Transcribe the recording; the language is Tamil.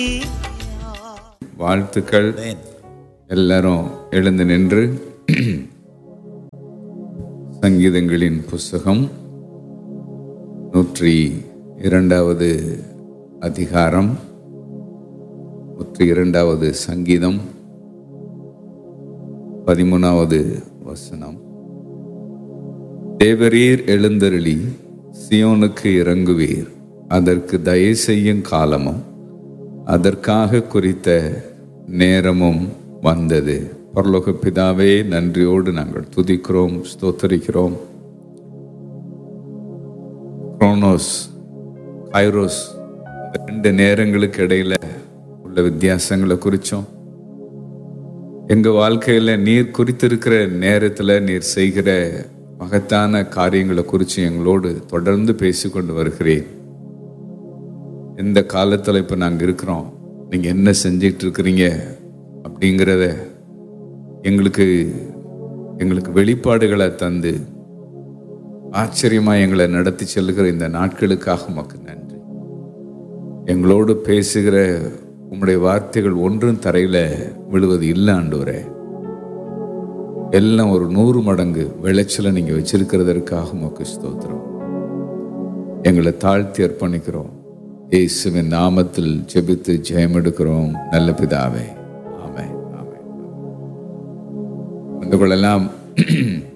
வாழ்த்துக்கள் Amen. எல்லாரும் எழுந்து நின்று சங்கீதங்களின் புஸ்தகம் நூற்றி இரண்டாவது அதிகாரம் நூற்றி இரண்டாவது சங்கீதம் பதிமூணாவது வசனம் தேவரீர் எழுந்தருளி சியோனுக்கு இறங்குவீர் அதற்கு தயை செய்யும் காலமும் அதற்காக குறித்த நேரமும் வந்தது பரலோக பிதாவே நன்றியோடு நாங்கள் துதிக்கிறோம் ஸ்தோத்தரிக்கிறோம் குரோனோஸ் கைரோஸ் இந்த ரெண்டு நேரங்களுக்கு இடையில உள்ள வித்தியாசங்களை குறிச்சோம் எங்க வாழ்க்கையில நீர் குறித்திருக்கிற நேரத்துல நீர் செய்கிற மகத்தான காரியங்களை குறித்து எங்களோடு தொடர்ந்து பேசிக்கொண்டு வருகிறேன் எந்த காலத்துல இப்ப நாங்க இருக்கிறோம் நீங்க என்ன செஞ்சிட்டு இருக்கிறீங்க அப்படிங்கிறத எங்களுக்கு எங்களுக்கு வெளிப்பாடுகளை தந்து ஆச்சரியமா எங்களை நடத்தி செல்லுகிற இந்த நாட்களுக்காக உமக்கு நன்றி எங்களோடு பேசுகிற உம்முடைய வார்த்தைகள் ஒன்றும் தரையில விழுவது இல்லை ஆண்டவரே எல்லாம் ஒரு நூறு மடங்கு விளைச்சலை நீங்க வச்சிருக்கிறதற்காக உமக்கு ஸ்தோத்திரம் எங்களை தாழ்த்தி அர்ப்பணிக்கிறோம் இயேசுவின் நாமத்தில் ஜெபித்து ஜெயம் எடுக்கிறோம் நல்ல பிதாவே ஆமென் ஆமென் வந்து கொள்ளலாம்